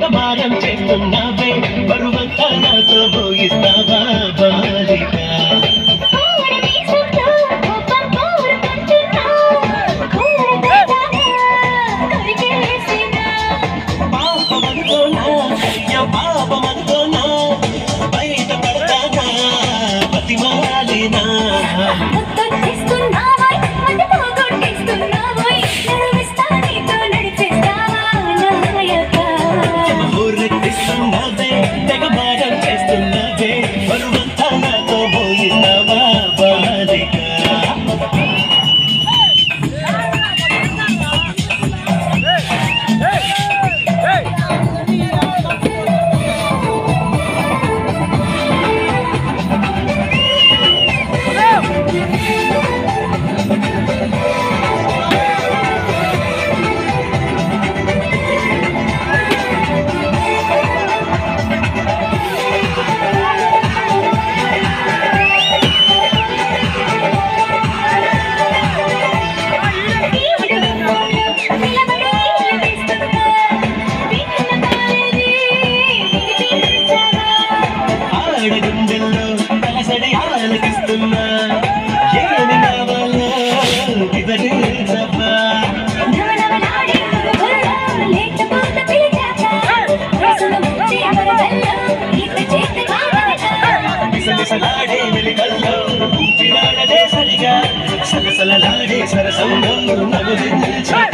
భారం చేస్తున్నావే బరువంతా నాతో భోగిస్తావా బాలిక పాపమంతోనా అయ్య పాపమంతోనా బయట పడతానా బతిమాలినా ఊరెత్తిస్తున్నదే తెగ భారం చేస్తున్నదే బరువంతా నాతో భోగిస్తావా బాలిక ఆడగుండెల్లో తలసడి ఆలకిస్తున్నా ఏమి కావాలో వివరించవా సలసలాడే వెలికల్లో ఊపిరాడదే సరిగా సలసలలాడే సరసంలో నగులించగా